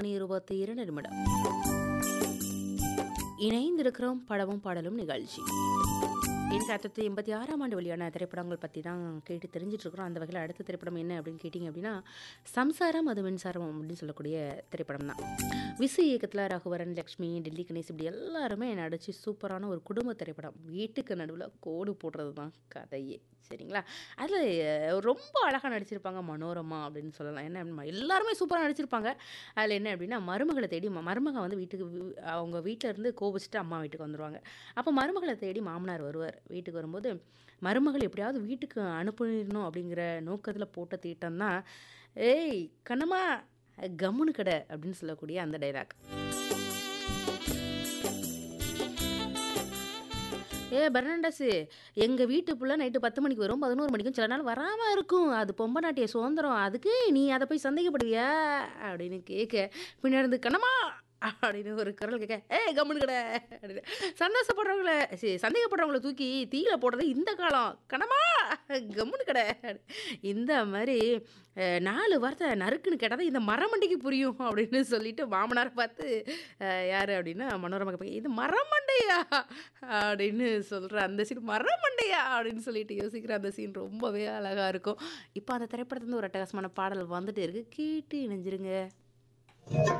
மணி இருபத்தி இரண்டு நிமிடம் இணைந்திருக்கிறோம் படமும் பாடலும் நிகழ்ச்சி எனக்கு அடுத்தது எண்பத்தி ஆறாம் ஆண்டு வெளியான திரைப்படங்கள் பற்றி தான் கேட்டு தெரிஞ்சிட்டு இருக்கிறோம் அந்த வகையில் அடுத்த திரைப்படம் என்ன அப்படின்னு கேட்டிங்க அப்படின்னா சம்சாரம் அது மின்சாரம் அப்படின்னு சொல்லக்கூடிய திரைப்படம் தான் விசு இயக்கத்தில் ரகுவரன் லக்ஷ்மி டெல்லி கணேஷ் இப்படி எல்லாருமே நடிச்சு சூப்பரான ஒரு குடும்ப திரைப்படம் வீட்டுக்கு நடுவில் கோடு போடுறது தான் கதையே சரிங்களா அதில் ரொம்ப அழகாக நடிச்சிருப்பாங்க மனோரமா அப்படின்னு சொல்லலாம் என்ன அப்படின்னா, எல்லாருமே சூப்பராக நடிச்சிருப்பாங்க அதில் என்ன அப்படின்னா மருமகளை தேடி ம- மருமக வந்து வீட்டுக்கு வி- அவங்க வீட்டில் இருந்து கோபிச்சுட்டு அம்மா வீட்டுக்கு வந்துடுவாங்க அப்போ மருமகளை தேடி மாமனார் வருவார் வீட்டுக்கு வரும்போது மருமகள் எப்படியாவது வீட்டுக்கு அனுப்பிடணும் அப்படிங்கிற நோக்கத்தில் போட்ட தீட்டம் தான் ஏய் கண்ணம்மா கம்முனு கடை அப்படின்னு சொல்லக்கூடிய அந்த டைலாக் ஏ பெர்னாண்டஸு எங்கள் வீட்டு புள்ள நைட்டு பத்து மணிக்கு வரும் பதினோரு மணிக்கும் சில நாள் வராமல் இருக்கும் அது பொம்ப நாட்டிய சுதந்திரம் அதுக்கு நீ அதை போய் சந்தேகப்படுவியா அப்படின்னு கேட்க பின்னாடி இருந்து கண்ணம்மா அப்படின்னு ஒரு குரல் கேட்க ஏ கம்முனு கடை அப்படின்னு சந்தோஷப்படுறவங்கள சரி சந்தேகப்படுறவங்கள தூக்கி தீயில போடுறது இந்த காலம் கணமா கம்முனு கடை இந்த மாதிரி அஹ், நாலு வார்த்தை நறுக்குன்னு கேட்டால் இந்த மரமண்டைக்கு புரியும் அப்படின்னு சொல்லிட்டு மாமனாரை பார்த்து அஹ், யாரு அப்படின்னா மனோரமா கேட்பாங்க இது மரமண்டையா அப்படின்னு சொல்கிற அந்த சீன் மரமண்டையா அப்படின்னு சொல்லிட்டு யோசிக்கிற அந்த சீன் ரொம்பவே அழகாக இருக்கும் இப்போ அந்த திரைப்படத்துல இருந்து ஒரு அட்டகாசமான பாடல் வந்துட்டு இருக்கு கேட்டு இணைஞ்சிருங்க